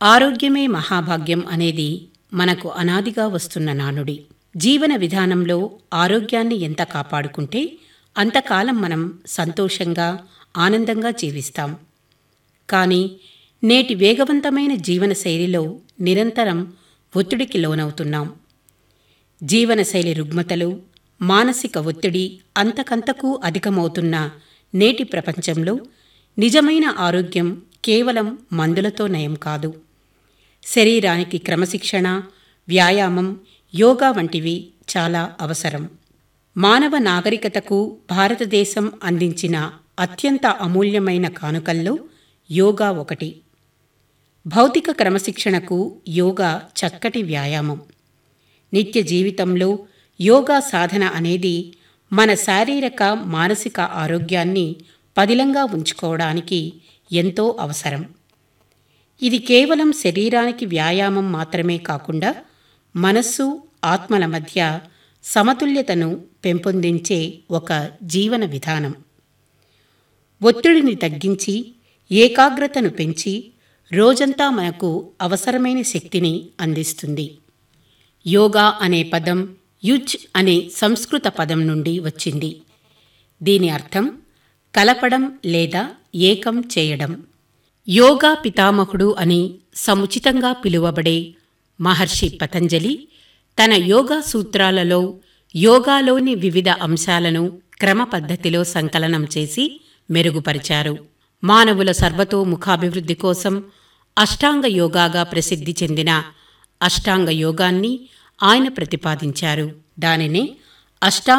ఆరోగ్యమే మహాభాగ్యం అనేది మనకు అనాదిగా వస్తున్న నానుడి జీవన విధానంలో ఆరోగ్యాన్ని ఎంత కాపాడుకుంటే అంతకాలం మనం సంతోషంగా ఆనందంగా జీవిస్తాం కానీ నేటి వేగవంతమైన జీవనశైలిలో నిరంతరం ఒత్తిడికి లోనవుతున్నాం జీవనశైలి రుగ్మతలు మానసిక ఒత్తిడి అంతకంతకు అధికమవుతున్న నేటి ప్రపంచంలో నిజమైన ఆరోగ్యం కేవలం మందులతో నయం కాదు శరీరానికి క్రమశిక్షణ వ్యాయామం యోగా వంటివి చాలా అవసరం మానవ నాగరికతకు భారతదేశం అందించిన అత్యంత అమూల్యమైన కానుకల్లో యోగా ఒకటి భౌతిక క్రమశిక్షణకు యోగా చక్కటి వ్యాయామం నిత్య జీవితంలో యోగా సాధన అనేది మన శారీరక మానసిక ఆరోగ్యాన్ని పదిలంగా ఉంచుకోవడానికి ఎంతో అవసరం ఇది కేవలం శరీరానికి వ్యాయామం మాత్రమే కాకుండా మనస్సు ఆత్మల మధ్య సమతుల్యతను పెంపొందించే ఒక జీవన విధానం ఒత్తిడిని తగ్గించి ఏకాగ్రతను పెంచి రోజంతా మనకు అవసరమైన శక్తిని అందిస్తుంది యోగా అనే పదం యుజ్ అనే సంస్కృత పదం నుండి వచ్చింది దీని అర్థం కలపడం లేదా ఏకం చేయడం యోగా పితామహుడు అని సముచితంగా పిలువబడే మహర్షి పతంజలి తన యోగా సూత్రాలలో యోగాలోని వివిధ అంశాలను క్రమ పద్ధతిలో సంకలనం చేసి మెరుగుపరిచారు మానవుల సర్వతోముఖాభివృద్ధి కోసం అష్టాంగ యోగాగా ప్రసిద్ధి చెందిన అష్టాంగ యోగాన్ని ఆయన ప్రతిపాదించారు దానినే అష్టాంగ